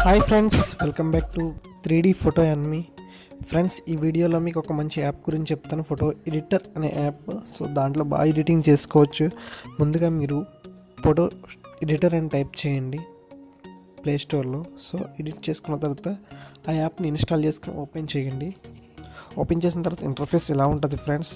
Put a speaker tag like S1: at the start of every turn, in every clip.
S1: hi friends welcome back to three D photo మీ friends ఈ వీడియోలో మీకు ఒక మంచి యాప్ గురించి చెప్తాను ఫోటో ఎడిటర్ అనే యాప్ సో దాంట్లో బాగా ఎడిటింగ్ చేసుకోవచ్చు ముందుగా మీరు ఫోటో ఎడిటర్ అని టైప్ చేయండి ప్లే స్టోర్లో సో ఎడిట్ చేసుకున్న తర్వాత ఆ యాప్ని ఇన్స్టాల్ చేసుకుని ఓపెన్ చేయండి ఓపెన్ చేసిన తర్వాత ఇంటర్ఫేస్ ఎలా ఉంటుంది ఫ్రెండ్స్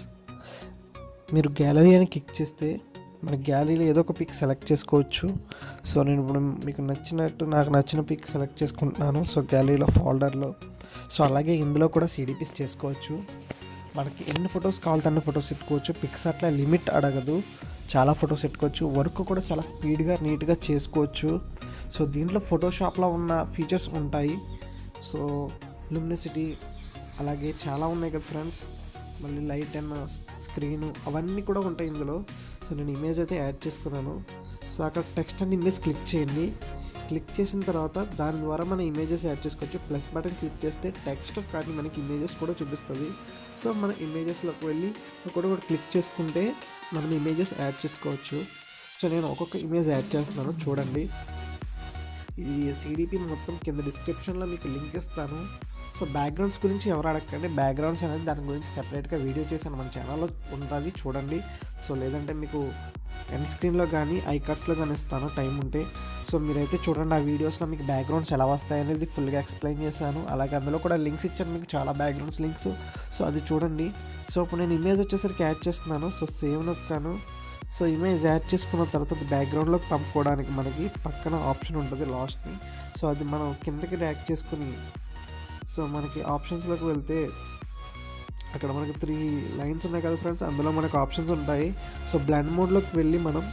S1: మీరు గ్యాలరీ అని క్లిక్ చేస్తే మన గ్యాలరీలో ఏదో ఒక పిక్ సెలెక్ట్ చేసుకోవచ్చు సో నేను ఇప్పుడు మీకు నచ్చినట్టు నాకు నచ్చిన పిక్ సెలెక్ట్ చేసుకుంటున్నాను సో గ్యాలరీలో ఫోల్డర్లో సో అలాగే ఇందులో కూడా సిడిపిస్ చేసుకోవచ్చు మనకి ఎన్ని ఫొటోస్ కావాలంటే అన్ని ఫొటోస్ పెట్టుకోవచ్చు పిక్స్ అట్లా లిమిట్ అడగదు చాలా ఫొటోస్ పెట్టుకోవచ్చు వర్క్ కూడా చాలా స్పీడ్గా నీట్గా చేసుకోవచ్చు సో దీంట్లో ఫోటోషాప్లో ఉన్న ఫీచర్స్ ఉంటాయి సో లుమినిసిటీ అలాగే చాలా ఉన్నాయి కదా ఫ్రెండ్స్ మళ్ళీ లైట్ అండ్ స్క్రీన్ అవన్నీ కూడా ఉంటాయి ఇందులో సో నేను ఇమేజ్ అయితే యాడ్ చేసుకున్నాను సో అక్కడ టెక్స్ట్ అండ్ ఇమేజ్ క్లిక్ చేయండి క్లిక్ చేసిన తర్వాత దాని ద్వారా మన ఇమేజెస్ యాడ్ చేసుకోవచ్చు ప్లస్ బటన్ క్లిక్ చేస్తే టెక్స్ట్ కానీ మనకి ఇమేజెస్ కూడా చూపిస్తుంది సో మన ఇమేజెస్లోకి వెళ్ళి ఒకటి కూడా క్లిక్ చేసుకుంటే మనం ఇమేజెస్ యాడ్ చేసుకోవచ్చు సో నేను ఒక్కొక్క ఇమేజ్ యాడ్ చేస్తున్నాను చూడండి ఇది సిడిపి మొత్తం కింద డిస్క్రిప్షన్లో మీకు లింక్ ఇస్తాను సో బ్యాక్గ్రౌండ్స్ గురించి ఎవరు అడగండి బ్యాక్గ్రౌండ్స్ అనేది దాని గురించి సెపరేట్గా వీడియో చేశాను మన ఛానల్లో ఉంటుంది చూడండి సో లేదంటే మీకు ఎండ్ స్క్రీన్లో కానీ ఐకార్డ్స్లో కానీ ఇస్తాను టైం ఉంటే సో మీరైతే చూడండి ఆ వీడియోస్లో మీకు బ్యాక్గ్రౌండ్స్ ఎలా వస్తాయి అనేది ఫుల్గా ఎక్స్ప్లెయిన్ చేశాను అలాగే అందులో కూడా లింక్స్ ఇచ్చాను మీకు చాలా బ్యాక్గ్రౌండ్స్ లింక్స్ సో అది చూడండి సో ఇప్పుడు నేను ఇమేజ్ వచ్చేసరికి యాడ్ చేస్తున్నాను సో సేవ్ నొక్కాను సో ఇమేజ్ యాడ్ చేసుకున్న తర్వాత అది బ్యాక్గ్రౌండ్లోకి పంపుకోవడానికి మనకి పక్కన ఆప్షన్ ఉంటుంది లాస్ట్ని సో అది మనం కిందకి డ్రాక్ చేసుకుని సో మనకి ఆప్షన్స్లోకి వెళ్తే అక్కడ మనకి త్రీ లైన్స్ ఉన్నాయి కదా ఫ్రెండ్స్ అందులో మనకు ఆప్షన్స్ ఉంటాయి సో బ్లాండ్ మోడ్లోకి వెళ్ళి మనం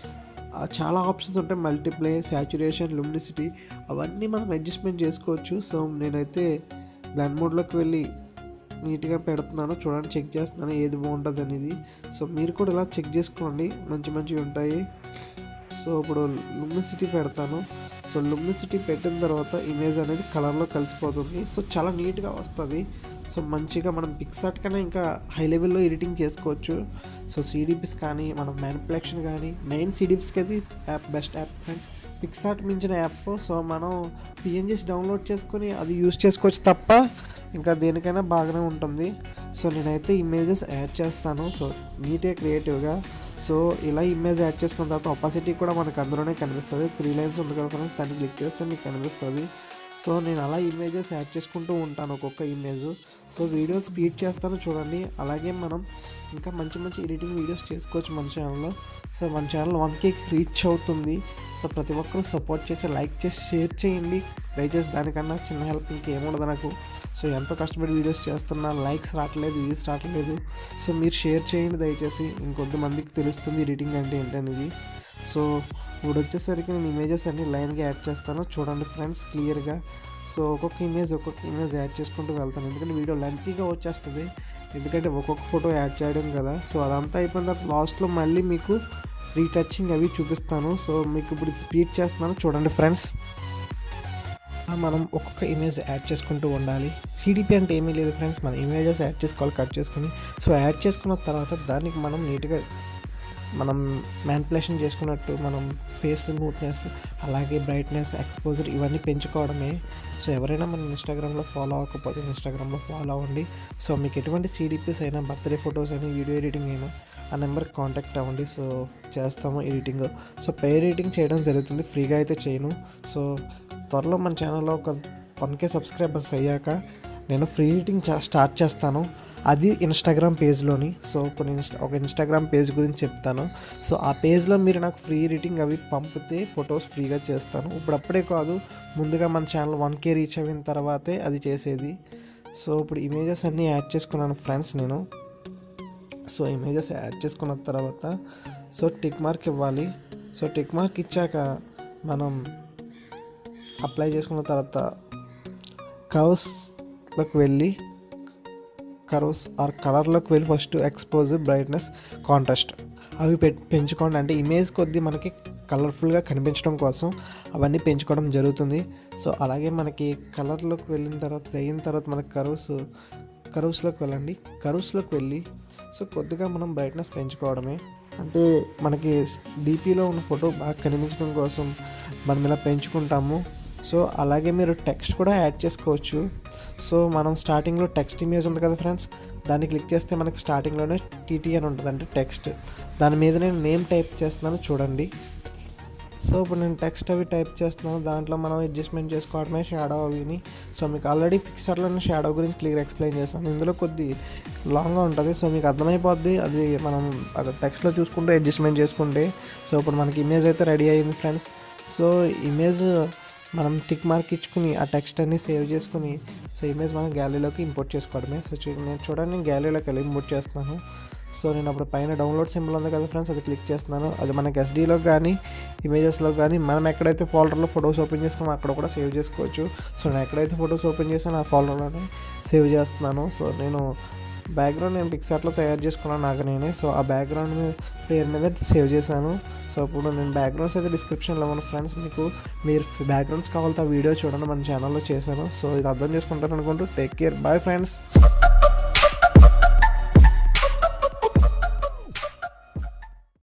S1: ఆ చాలా ఆప్షన్స్ ఉంటాయి మల్టీప్లే సాచురేషన్ లుమినిసిటీ అవన్నీ మనం అడ్జస్ట్మెంట్ చేసుకోవచ్చు సో నేనైతే బ్లాండ్ మోడ్లోకి వెళ్ళి నీట్గా పెడుతున్నాను చూడండి చెక్ చేస్తున్నాను ఏది బాగుంటుంది అనేది సో మీరు కూడా ఇలా చెక్ చేసుకోండి మంచి మంచివి ఉంటాయి సో ఇప్పుడు లుమినిసిటీ పెడతాను సో లుమినిసిటీ పెట్టిన తర్వాత ఇమేజ్ అనేది కలర్లో కలిసిపోతుంది సో చాలా నీట్గా వస్తుంది సో మంచిగా మనం పిక్సార్ట్ కన్నా ఇంకా హై లెవెల్లో ఎడిటింగ్ చేసుకోవచ్చు సో సిడిపిస్ కానీ మనం మ్యానిపులేషన్ కానీ మెయిన్ సిడిపిస్కి అయితే app best app friends PicsArt మించిన యాప్ సో మనం పిఎన్జీస్ డౌన్లోడ్ చేసుకొని అది యూస్ చేసుకోవచ్చు తప్ప ఇంకా దేనికైనా బాగానే ఉంటుంది సో నేనైతే ఇమేజెస్ యాడ్ చేస్తాను సో నీట్గా క్రియేటివ్గా సో ఇలా ఇమేజ్ యాడ్ చేసుకున్న తర్వాత ఒపాసిటీ కూడా మనకు అందులోనే కనిపిస్తుంది త్రీ లైన్స్ ఉంది కదా ఫ్రెండ్స్ దాన్ని క్లిక్ చేస్తే మీకు కనిపిస్తుంది సో నేను అలా ఇమేజెస్ యాడ్ చేసుకుంటూ ఉంటాను ఒక్కొక్క ఇమేజ్ సో వీడియో స్పీడ్ చేస్తాను చూడండి అలాగే మనం ఇంకా మంచి మంచి ఎడిటింగ్ వీడియోస్ చేసుకోవచ్చు మన ఛానల్లో సో మన ఛానల్ వన్ కే రీచ్ అవుతుంది సో ప్రతి ఒక్కరూ సపోర్ట్ చేసి లైక్ చేసి షేర్ చేయండి దయచేసి దానికన్నా చిన్న హెల్ప్ ఇంకేముండదు నాకు సో ఎంతో కష్టపడి వీడియోస్ చేస్తున్నా లైక్స్ రావట్లేదు వ్యూస్ రావట్లేదు సో మీరు షేర్ చేయండి దయచేసి ఇంకొంతమందికి తెలుస్తుంది ఎడిటింగ్ అంటే ఏంటనేది సో ఇప్పుడు వచ్చేసరికి నేను ఇమేజెస్ అన్ని లైన్గా యాడ్ చేస్తాను చూడండి ఫ్రెండ్స్ క్లియర్గా సో ఒక్కొక్క ఇమేజ్ ఒక్కొక్క ఇమేజ్ యాడ్ చేసుకుంటూ వెళ్తాను ఎందుకంటే వీడియో లెంతీగా వచ్చేస్తుంది ఎందుకంటే ఒక్కొక్క ఫోటో యాడ్ చేయడం కదా సో అదంతా అయిపోయిన తర్వాత లాస్ట్లో మళ్ళీ మీకు రీటచింగ్ అవి చూపిస్తాను సో మీకు ఇప్పుడు స్పీడ్ చేస్తున్నాను చూడండి ఫ్రెండ్స్ మనం ఒక్కొక్క ఇమేజ్ యాడ్ చేసుకుంటూ ఉండాలి సిడిపి అంటే ఏమీ లేదు ఫ్రెండ్స్ మన ఇమేజెస్ యాడ్ చేసుకోవాలి కట్ చేసుకుని సో యాడ్ చేసుకున్న తర్వాత దానికి మనం నీట్గా మనం మ్యాన్పులేషన్ చేసుకున్నట్టు మనం ఫేస్ స్మూత్నెస్ అలాగే బ్రైట్నెస్ ఎక్స్పోజర్ ఇవన్నీ పెంచుకోవడమే సో ఎవరైనా మన ఇన్స్టాగ్రామ్లో ఫాలో అవ్వకపోతే ఇన్స్టాగ్రామ్లో ఫాలో అవ్వండి సో మీకు ఎటువంటి సిడిపిస్ అయినా బర్త్డే ఫొటోస్ అయినా వీడియో ఎడిటింగ్ అయినా ఆ నెంబర్కి కాంటాక్ట్ అవ్వండి సో చేస్తాము ఎడిటింగ్ సో పే ఎడిటింగ్ చేయడం జరుగుతుంది ఫ్రీగా అయితే చేయను సో త్వరలో మన ఛానల్లో ఒక వన్ కే సబ్స్క్రైబర్స్ అయ్యాక నేను ఫ్రీ ఎడిటింగ్ స్టార్ట్ చేస్తాను అది ఇన్స్టాగ్రామ్ పేజ్లోని సో ఇప్పుడు ఇన్స్టా ఒక ఇన్స్టాగ్రామ్ పేజ్ గురించి చెప్తాను సో ఆ పేజ్లో మీరు నాకు ఫ్రీ ఎడిటింగ్ అవి పంపితే ఫొటోస్ ఫ్రీగా చేస్తాను ఇప్పుడు అప్పుడే కాదు ముందుగా మన ఛానల్ వన్ కే రీచ్ అయిన తర్వాతే అది చేసేది సో ఇప్పుడు ఇమేజెస్ అన్నీ యాడ్ చేసుకున్నాను ఫ్రెండ్స్ నేను సో ఇమేజెస్ యాడ్ చేసుకున్న తర్వాత సో టిక్ మార్క్ ఇవ్వాలి సో టిక్ మార్క్ ఇచ్చాక మనం అప్లై చేసుకున్న తర్వాత కవర్స్లోకి వెళ్ళి కరోస్ ఆర్ కలర్లోకి వెళ్ళి ఫస్ట్ ఎక్స్పోజ్ బ్రైట్నెస్ కాంట్రాస్ట్ అవి పె పెంచుకోండి అంటే ఇమేజ్ కొద్దీ మనకి కలర్ఫుల్గా కనిపించడం కోసం అవన్నీ పెంచుకోవడం జరుగుతుంది సో అలాగే మనకి కలర్లోకి వెళ్ళిన తర్వాత అయిన తర్వాత మనకి కరోస్ కరోస్లోకి వెళ్ళండి కరోస్లోకి వెళ్ళి సో కొద్దిగా మనం బ్రైట్నెస్ పెంచుకోవడమే అంటే మనకి డీపీలో ఉన్న ఫోటో బాగా కనిపించడం కోసం మనం ఇలా పెంచుకుంటాము సో అలాగే మీరు టెక్స్ట్ కూడా యాడ్ చేసుకోవచ్చు సో మనం స్టార్టింగ్లో టెక్స్ట్ ఇమేజ్ ఉంది కదా ఫ్రెండ్స్ దాన్ని క్లిక్ చేస్తే మనకి స్టార్టింగ్లోనే టీటీ అని ఉంటుంది అంటే టెక్స్ట్ దాని మీద నేను నేమ్ టైప్ చేస్తున్నాను చూడండి సో ఇప్పుడు నేను టెక్స్ట్ అవి టైప్ చేస్తున్నాను దాంట్లో మనం అడ్జస్ట్మెంట్ చేసుకోవడమే షాడో అవిని సో మీకు ఆల్రెడీ పిక్చర్లోనే షాడో గురించి క్లియర్ ఎక్స్ప్లెయిన్ చేస్తాను ఇందులో కొద్ది లాంగ్గా ఉంటుంది సో మీకు అర్థమైపోద్ది అది మనం అక్కడ టెక్స్ట్లో చూసుకుంటే అడ్జస్ట్మెంట్ చేసుకుంటే సో ఇప్పుడు మనకి ఇమేజ్ అయితే రెడీ అయ్యింది ఫ్రెండ్స్ సో ఇమేజ్ మనం టిక్ మార్క్ ఇచ్చుకుని ఆ టెక్స్ట్ అన్ని సేవ్ చేసుకుని సో ఇమేజ్ మనం గ్యాలరీలోకి ఇంపోర్ట్ చేసుకోవడమే సో చూ నేను చూడండి నేను గ్యాలరీలోకి వెళ్ళి ఇంపోర్ట్ చేస్తున్నాను సో నేను అప్పుడు పైన డౌన్లోడ్ సింబల్ ఉంది కదా ఫ్రెండ్స్ అది క్లిక్ చేస్తున్నాను అది మనకి ఎస్డీలో కానీ ఇమేజెస్లో కానీ మనం ఎక్కడైతే ఫోల్డర్లో ఫొటోస్ ఓపెన్ చేసుకున్నామో అక్కడ కూడా సేవ్ చేసుకోవచ్చు సో నేను ఎక్కడైతే ఫొటోస్ ఓపెన్ చేసానో ఆ ఫోల్డర్లోనే సేవ్ చేస్తున్నాను సో నేను బ్యాక్గ్రౌండ్ నేను పిక్సార్ట్లో తయారు చేసుకున్నాను నాకు నేనే సో ఆ బ్యాక్గ్రౌండ్ మీద పేరు మీద సేవ్ చేశాను సో ఇప్పుడు నేను బ్యాక్గ్రౌండ్స్ అయితే డిస్క్రిప్షన్లో ఉన్న ఫ్రెండ్స్ మీకు మీరు బ్యాక్గ్రౌండ్స్ కావాలంటే ఆ వీడియో చూడండి మన ఛానల్లో చేశాను సో ఇది అర్థం చేసుకుంటారు అనుకుంటూ టేక్ కేర్ బాయ్ ఫ్రెండ్స్